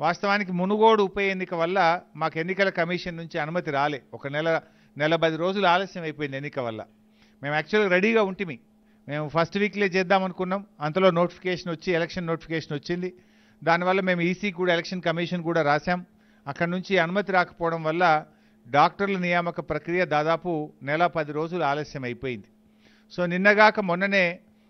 వాస్తవానికి మునుగోడు ఉప ఎన్నిక వల్ల మాకు ఎన్నికల కమిషన్ నుంచి అనుమతి రాలే ఒక నెల నెల పది రోజులు ఆలస్యం అయిపోయింది ఎన్నిక వల్ల మేము యాక్చువల్గా రెడీగా ఉంటిమి మేము ఫస్ట్ వీక్లే చేద్దాం అనుకున్నాం అంతలో నోటిఫికేషన్ వచ్చి ఎలక్షన్ నోటిఫికేషన్ వచ్చింది దానివల్ల మేము ఈసీ కూడా ఎలక్షన్ కమిషన్ కూడా రాశాం అక్కడి నుంచి అనుమతి రాకపోవడం వల్ల డాక్టర్ల నియామక ప్రక్రియ దాదాపు నెల పది రోజులు ఆలస్యం అయిపోయింది సో నిన్నగాక మొన్ననే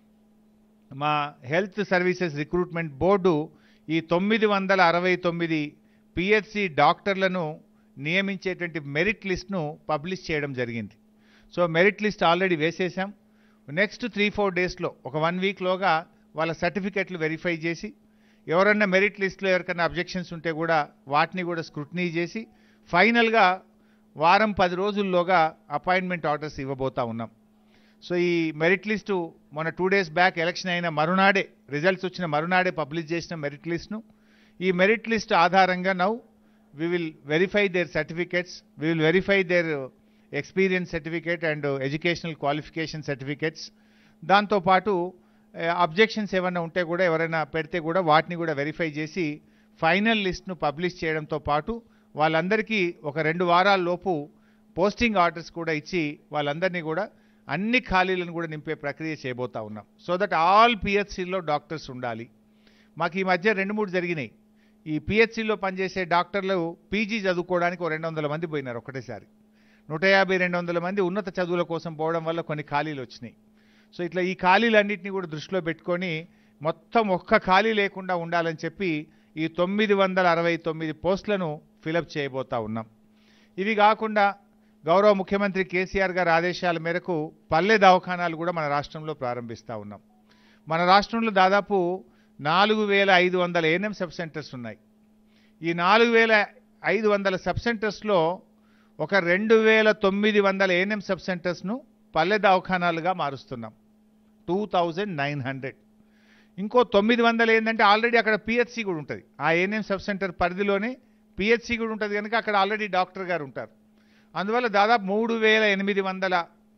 మా హెల్త్ సర్వీసెస్ రిక్రూట్మెంట్ బోర్డు ఈ తొమ్మిది వందల అరవై తొమ్మిది పిహెచ్సి డాక్టర్లను నియమించేటువంటి మెరిట్ లిస్ట్ను పబ్లిష్ చేయడం జరిగింది సో మెరిట్ లిస్ట్ ఆల్రెడీ వేసేసాం నెక్స్ట్ త్రీ ఫోర్ డేస్లో ఒక వన్ వీక్లోగా వాళ్ళ సర్టిఫికెట్లు వెరిఫై చేసి ఎవరన్నా మెరిట్ లిస్ట్లో ఎవరికైనా అబ్జెక్షన్స్ ఉంటే కూడా వాటిని కూడా స్క్రూటనీ చేసి ఫైనల్గా వారం పది రోజుల్లోగా అపాయింట్మెంట్ ఆర్డర్స్ ఇవ్వబోతా ఉన్నాం సో ఈ మెరిట్ లిస్టు మొన్న టూ డేస్ బ్యాక్ ఎలక్షన్ అయిన మరునాడే రిజల్ట్స్ వచ్చిన మరునాడే పబ్లిష్ చేసిన మెరిట్ లిస్ట్ను ఈ మెరిట్ లిస్ట్ ఆధారంగా now we will verify their certificates we will verify their experience certificate and educational qualification certificates దాంతోపాటు అబ్జెక్షన్స్ ఏమైనా ఉంటే కూడా ఎవరైనా పెడితే కూడా వాటిని కూడా వెరిఫై చేసి ఫైనల్ లిస్ట్ను పబ్లిష్ చేయడంతో పాటు వాళ్ళందరికీ ఒక రెండు వారాల లోపు పోస్టింగ్ ఆర్డర్స్ కూడా ఇచ్చి వాళ్ళందరినీ కూడా అన్ని ఖాళీలను కూడా నింపే ప్రక్రియ చేయబోతా ఉన్నాం సో దట్ ఆల్ పిహెచ్సిలో డాక్టర్స్ ఉండాలి మాకు ఈ మధ్య రెండు మూడు జరిగినాయి ఈ పిహెచ్సిలో పనిచేసే డాక్టర్లు పీజీ చదువుకోవడానికి ఒక రెండు వందల మంది పోయినారు ఒకటేసారి నూట యాభై రెండు వందల మంది ఉన్నత చదువుల కోసం పోవడం వల్ల కొన్ని ఖాళీలు వచ్చినాయి సో ఇట్లా ఈ ఖాళీలన్నింటినీ కూడా దృష్టిలో పెట్టుకొని మొత్తం ఒక్క ఖాళీ లేకుండా ఉండాలని చెప్పి ఈ తొమ్మిది వందల అరవై తొమ్మిది పోస్టులను ఫిలప్ చేయబోతా ఉన్నాం ఇవి కాకుండా గౌరవ ముఖ్యమంత్రి కేసీఆర్ గారి ఆదేశాల మేరకు పల్లె దవాఖానాలు కూడా మన రాష్ట్రంలో ప్రారంభిస్తూ ఉన్నాం మన రాష్ట్రంలో దాదాపు నాలుగు వేల ఐదు వందల ఏఎన్ఎం సబ్ సెంటర్స్ ఉన్నాయి ఈ నాలుగు వేల ఐదు వందల సబ్ సెంటర్స్లో ఒక రెండు వేల తొమ్మిది వందల ఏఎన్ఎం సబ్ సెంటర్స్ను పల్లె దవాఖానాలుగా మారుస్తున్నాం టూ థౌజండ్ నైన్ హండ్రెడ్ ఇంకో తొమ్మిది వందలు ఏంటంటే ఆల్రెడీ అక్కడ పిహెచ్సి కూడా ఉంటుంది ఆ ఏఎన్ఎం సబ్ సెంటర్ పరిధిలోనే పిహెచ్సి కూడా ఉంటుంది కనుక అక్కడ ఆల్రెడీ డాక్టర్ గారు ఉంటారు అందువల్ల దాదాపు మూడు వేల ఎనిమిది వందల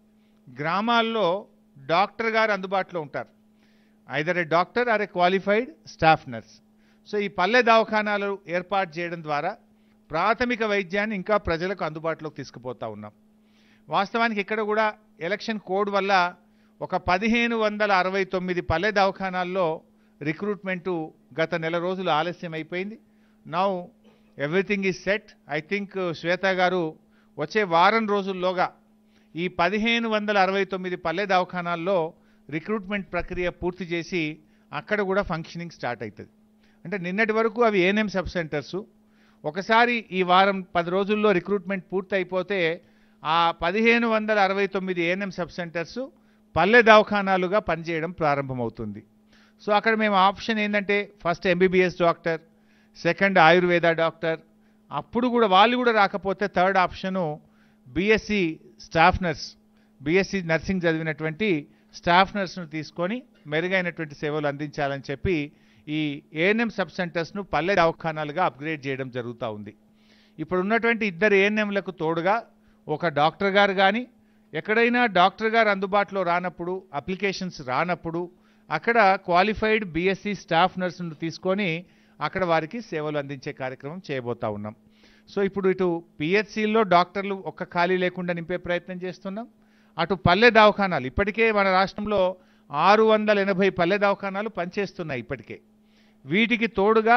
గ్రామాల్లో డాక్టర్ గారు అందుబాటులో ఉంటారు either a doctor or a qualified staff nurse so ఈ పల్లె దవాఖానాలు ఏర్పాటు చేయడం ద్వారా ప్రాథమిక వైద్యాన్ని ఇంకా ప్రజలకు అందుబాటులోకి తీసుకుపోతా ఉన్నాం వాస్తవానికి ఇక్కడ కూడా ఎలక్షన్ కోడ్ వల్ల ఒక పదిహేను వందల అరవై తొమ్మిది పల్లె దవాఖానాల్లో రిక్రూట్మెంటు గత నెల రోజులు ఆలస్యం అయిపోయింది now everything is set I think Shweta గారు వచ్చే వారం రోజుల్లోగా ఈ పదిహేను వందల అరవై తొమ్మిది పల్లె దవాఖానాల్లో రిక్రూట్మెంట్ ప్రక్రియ పూర్తి చేసి అక్కడ కూడా ఫంక్షనింగ్ స్టార్ట్ అవుతుంది అంటే నిన్నటి వరకు అవి ఏఎన్ఎం సబ్ సెంటర్సు ఒకసారి ఈ వారం పది రోజుల్లో రిక్రూట్మెంట్ పూర్తి అయిపోతే ఆ పదిహేను వందల అరవై తొమ్మిది ఏఎన్ఎం సబ్ సెంటర్స్ పల్లె దవాఖానాలుగా పనిచేయడం ప్రారంభమవుతుంది సో అక్కడ మేము ఆప్షన్ ఏంటంటే first MBBS doctor second Ayurveda doctor అప్పుడు కూడా వాళ్ళు కూడా రాకపోతే third option BSc staff nurse BSc nursing చదివినటువంటి స్టాఫ్ నర్స్ను తీసుకొని మెరుగైనటువంటి సేవలు అందించాలని చెప్పి ఈ ఏఎన్ఎం సబ్ సెంటర్స్ను పల్లె దవాఖానాలుగా అప్గ్రేడ్ చేయడం జరుగుతూ ఉంది ఇప్పుడు ఉన్నటువంటి ఇద్దరు ఏఎన్ఎంలకు తోడుగా ఒక డాక్టర్ గారు కానీ ఎక్కడైనా డాక్టర్ గారు అందుబాటులో రానప్పుడు అప్లికేషన్స్ రానప్పుడు అక్కడ క్వాలిఫైడ్ బీఎస్సీ స్టాఫ్ నర్సును తీసుకొని అక్కడ వారికి సేవలు అందించే కార్యక్రమం చేయబోతా ఉన్నాం సో ఇప్పుడు ఇటు పిహెచ్సిల్లో డాక్టర్లు ఒక్క ఖాళీ లేకుండా నింపే ప్రయత్నం చేస్తున్నాం అటు పల్లె దవాఖానాలు ఇప్పటికే మన రాష్ట్రంలో ఆరు వందల ఎనభై పల్లె దవాఖానాలు పనిచేస్తున్నాయి ఇప్పటికే వీటికి తోడుగా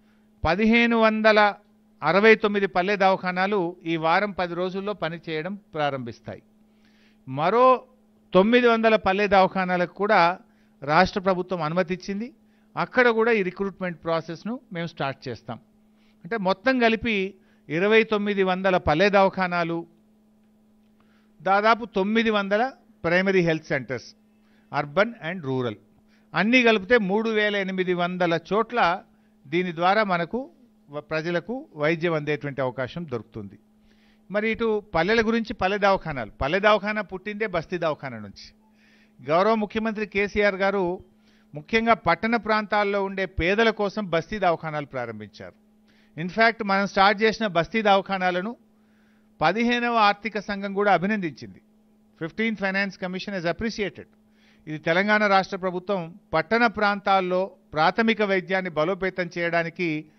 పదిహేను వందల అరవై తొమ్మిది పల్లె దవాఖానాలు ఈ వారం పది రోజుల్లో పనిచేయడం ప్రారంభిస్తాయి మరో తొమ్మిది వందల పల్లె దవాఖానాలకు కూడా రాష్ట్ర ప్రభుత్వం అనుమతి ఇచ్చింది అక్కడ కూడా ఈ రిక్రూట్మెంట్ ప్రాసెస్ను మేము స్టార్ట్ చేస్తాం అంటే మొత్తం కలిపి ఇరవై తొమ్మిది వందల పల్లె దవాఖానాలు దాదాపు తొమ్మిది వందల primary health centres urban and rural అన్నీ కలిపితే మూడు వేల ఎనిమిది వందల చోట్ల దీని ద్వారా మనకు వ- ప్రజలకు వైద్యం అందేటువంటి అవకాశం దొరుకుతుంది మరి ఇటు పల్లెల గురించి పల్లె దవాఖానాలు పల్లె దవాఖానా పుట్టిందే బస్తీ దవాఖానా నుంచి గౌరవ ముఖ్యమంత్రి కేసీఆర్ గారు ముఖ్యంగా పట్టణ ప్రాంతాల్లో ఉండే పేదల కోసం బస్తీ దవాఖానాలు ప్రారంభించారు ఇన్ఫ్యాక్ట్ మనం స్టార్ట్ చేసిన బస్తీ దవాఖానాలను పదిహేనవ ఆర్థిక సంఘం కూడా అభినందించింది fifteen finance commission is appreciated ఇది తెలంగాణ రాష్ట్ర ప్రభుత్వం పట్టణ ప్రాంతాల్లో ప్రాథమిక వైద్యాన్ని బలోపేతం చేయడానికి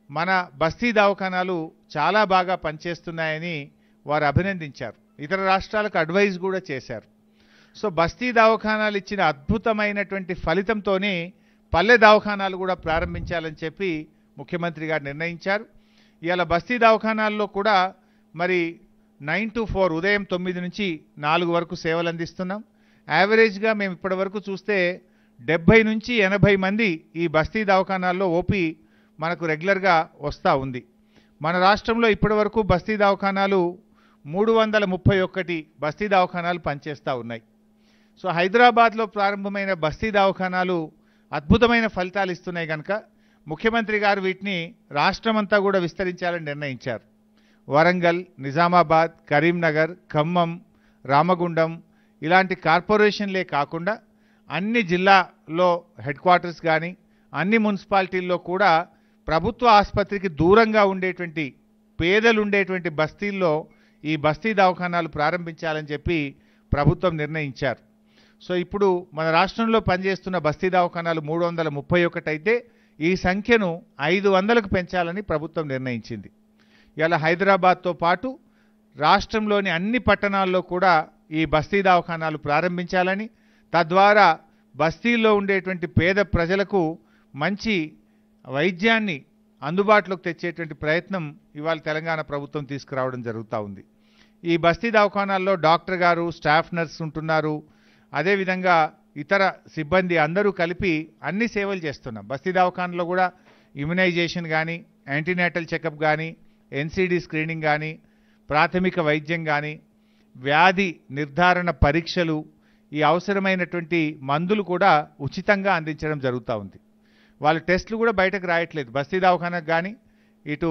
మన బస్తీ దవాఖానాలు చాలా బాగా పనిచేస్తున్నాయని వారు అభినందించారు ఇతర రాష్ట్రాలకు అడ్వైజ్ కూడా చేశారు సో బస్తీ దవాఖానాలు ఇచ్చిన అద్భుతమైనటువంటి ఫలితంతోనే పల్లె దవాఖానాలు కూడా ప్రారంభించాలని చెప్పి ముఖ్యమంత్రి గారు నిర్ణయించారు ఇవాళ బస్తీ దవాఖానాల్లో కూడా మరి నైన్ టు ఫోర్ ఉదయం తొమ్మిది నుంచి నాలుగు వరకు సేవలు అందిస్తున్నాం యావరేజ్గా మేము ఇప్పటి వరకు చూస్తే డెబ్భై నుంచి ఎనభై మంది ఈ బస్తీ దవాఖానాల్లో ఓపీ మనకు రెగ్యులర్గా వస్తూ ఉంది మన రాష్ట్రంలో ఇప్పటి వరకు బస్తీ దవాఖానాలు మూడు వందల ముప్పై ఒక్కటి బస్తీ దవాఖానాలు పనిచేస్తూ ఉన్నాయి సో హైదరాబాద్లో ప్రారంభమైన బస్తీ దవాఖానాలు అద్భుతమైన ఫలితాలు ఇస్తున్నాయి కనుక ముఖ్యమంత్రి గారు వీటిని రాష్ట్రమంతా కూడా విస్తరించాలని నిర్ణయించారు వరంగల్ నిజామాబాద్ కరీంనగర్ ఖమ్మం రామగుండం ఇలాంటి కార్పొరేషన్లే కాకుండా అన్ని జిల్లాలో హెడ్ క్వార్టర్స్ కానీ అన్ని మున్సిపాలిటీల్లో కూడా ప్రభుత్వ ఆసుపత్రికి దూరంగా ఉండేటువంటి పేదలు ఉండేటువంటి బస్తీల్లో ఈ బస్తీ దవాఖానాలు ప్రారంభించాలని చెప్పి ప్రభుత్వం నిర్ణయించారు సో ఇప్పుడు మన రాష్ట్రంలో పనిచేస్తున్న బస్తీ దవాఖానాలు మూడు వందల ముప్పై ఒకటి అయితే ఈ సంఖ్యను ఐదు వందలకు పెంచాలని ప్రభుత్వం నిర్ణయించింది ఇలా హైదరాబాద్తో పాటు రాష్ట్రంలోని అన్ని పట్టణాల్లో కూడా ఈ బస్తీ దవాఖానాలు ప్రారంభించాలని తద్వారా బస్తీల్లో ఉండేటువంటి పేద ప్రజలకు మంచి వైద్యాన్ని అందుబాటులోకి తెచ్చేటువంటి ప్రయత్నం ఇవాళ తెలంగాణ ప్రభుత్వం తీసుకురావడం జరుగుతూ ఉంది ఈ బస్తీ దవాఖానాల్లో డాక్టర్ గారు స్టాఫ్ నర్స్ ఉంటున్నారు అదేవిధంగా ఇతర సిబ్బంది అందరూ కలిపి అన్ని సేవలు చేస్తున్నాం బస్తీ దవాఖానలో కూడా ఇమ్యునైజేషన్ కానీ యాంటీనేటల్ చెకప్ కానీ ఎన్సీడీ స్క్రీనింగ్ కానీ ప్రాథమిక వైద్యం కానీ వ్యాధి నిర్ధారణ పరీక్షలు ఈ అవసరమైనటువంటి మందులు కూడా ఉచితంగా అందించడం జరుగుతూ ఉంది వాళ్ళ టెస్టులు కూడా బయటకు రాయట్లేదు బస్తీ దవాఖానకు కానీ ఇటు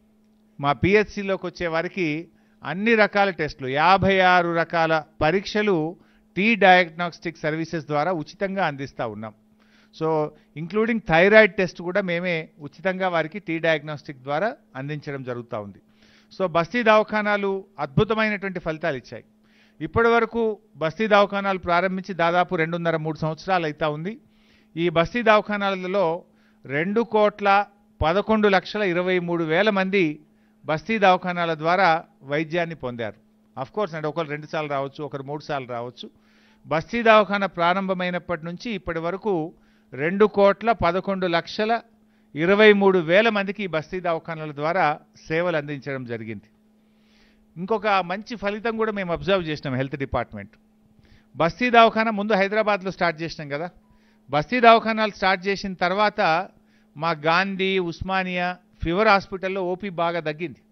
మా పిహెచ్సిలోకి వచ్చే వారికి అన్ని రకాల టెస్టులు యాభై ఆరు రకాల పరీక్షలు టీ డయాగ్నోస్టిక్ సర్వీసెస్ ద్వారా ఉచితంగా అందిస్తూ ఉన్నాం సో ఇంక్లూడింగ్ థైరాయిడ్ టెస్ట్ కూడా మేమే ఉచితంగా వారికి టీ డయాగ్నోస్టిక్ ద్వారా అందించడం జరుగుతూ ఉంది సో బస్తీ దవాఖానాలు అద్భుతమైనటువంటి ఫలితాలు ఇచ్చాయి ఇప్పటి వరకు బస్తీ దవాఖానాలు ప్రారంభించి దాదాపు రెండున్నర మూడు సంవత్సరాలు అవుతా ఉంది ఈ బస్తీ దవాఖానాలలో రెండు కోట్ల పదకొండు లక్షల ఇరవై మూడు వేల మంది బస్తీ దవాఖానాల ద్వారా వైద్యాన్ని పొందారు అఫ్ కోర్స్ అంటే ఒకరు రెండు సార్లు రావచ్చు ఒకరు మూడు సార్లు రావచ్చు బస్తీ దవాఖాన ప్రారంభమైనప్పటి నుంచి ఇప్పటి వరకు రెండు కోట్ల పదకొండు లక్షల ఇరవై మూడు వేల మందికి ఈ బస్తీ దవాఖానాల ద్వారా సేవలు అందించడం జరిగింది ఇంకొక మంచి ఫలితం కూడా మేము అబ్జర్వ్ చేసినాం హెల్త్ డిపార్ట్మెంట్ బస్తీ దవాఖానా ముందు హైదరాబాద్లో స్టార్ట్ చేసినాం కదా బస్తీ దవాఖానాలు స్టార్ట్ చేసిన తర్వాత మా గాంధీ ఉస్మానియా ఫీవర్ హాస్పిటల్లో ఓపీ బాగా తగ్గింది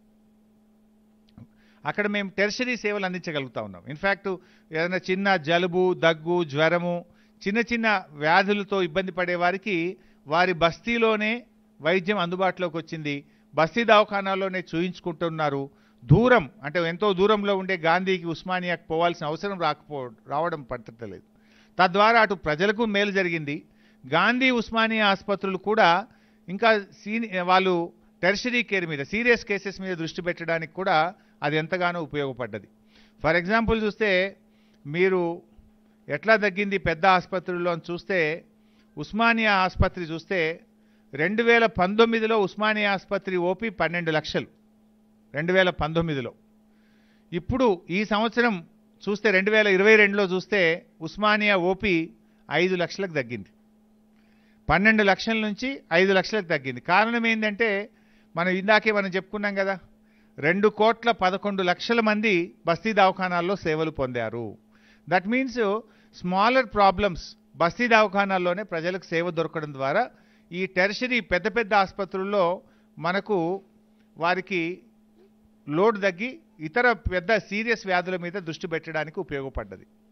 అక్కడ మేము టెర్షరీ సేవలు అందించగలుగుతా ఉన్నాం ఇన్ఫ్యాక్ట్ ఏదైనా చిన్న జలుబు దగ్గు జ్వరము చిన్న చిన్న వ్యాధులతో ఇబ్బంది పడే వారికి వారి బస్తీలోనే వైద్యం అందుబాటులోకి వచ్చింది బస్తీ దవాఖానాల్లోనే చూయించుకుంటున్నారు దూరం అంటే ఎంతో దూరంలో ఉండే గాంధీకి ఉస్మానియాకి పోవాల్సిన అవసరం రాకపో రావడం పట్టలేదు తద్వారా అటు ప్రజలకు మేలు జరిగింది గాంధీ ఉస్మానియా ఆసుపత్రులు కూడా ఇంకా సీని వాళ్ళు టెర్షరీ కేర్ మీద సీరియస్ కేసెస్ మీద దృష్టి పెట్టడానికి కూడా అది ఎంతగానో ఉపయోగపడ్డది ఫర్ ఎగ్జాంపుల్ చూస్తే మీరు ఎట్లా తగ్గింది పెద్ద ఆసుపత్రుల్లో అని చూస్తే ఉస్మానియా ఆసుపత్రి చూస్తే రెండు వేల పంతొమ్మిదిలో ఉస్మానియా ఆసుపత్రి ఓపీ పన్నెండు లక్షలు రెండు వేల పంతొమ్మిదిలో ఇప్పుడు ఈ సంవత్సరం చూస్తే రెండు వేల ఇరవై రెండులో చూస్తే ఉస్మానియా ఓపీ ఐదు లక్షలకు తగ్గింది పన్నెండు లక్షల నుంచి ఐదు లక్షలకు తగ్గింది కారణం ఏంటంటే మనం ఇందాకే మనం చెప్పుకున్నాం కదా రెండు కోట్ల పదకొండు లక్షల మంది బస్తీ దవాఖానాల్లో సేవలు పొందారు దట్ మీన్స్ స్మాలర్ ప్రాబ్లమ్స్ బస్తీ దవాఖానాల్లోనే ప్రజలకు సేవ దొరకడం ద్వారా ఈ టెర్షరీ పెద్ద పెద్ద ఆసుపత్రుల్లో మనకు వారికి లోడ్ తగ్గి ఇతర పెద్ద సీరియస్ వ్యాధుల మీద దృష్టి పెట్టడానికి ఉపయోగపడ్డది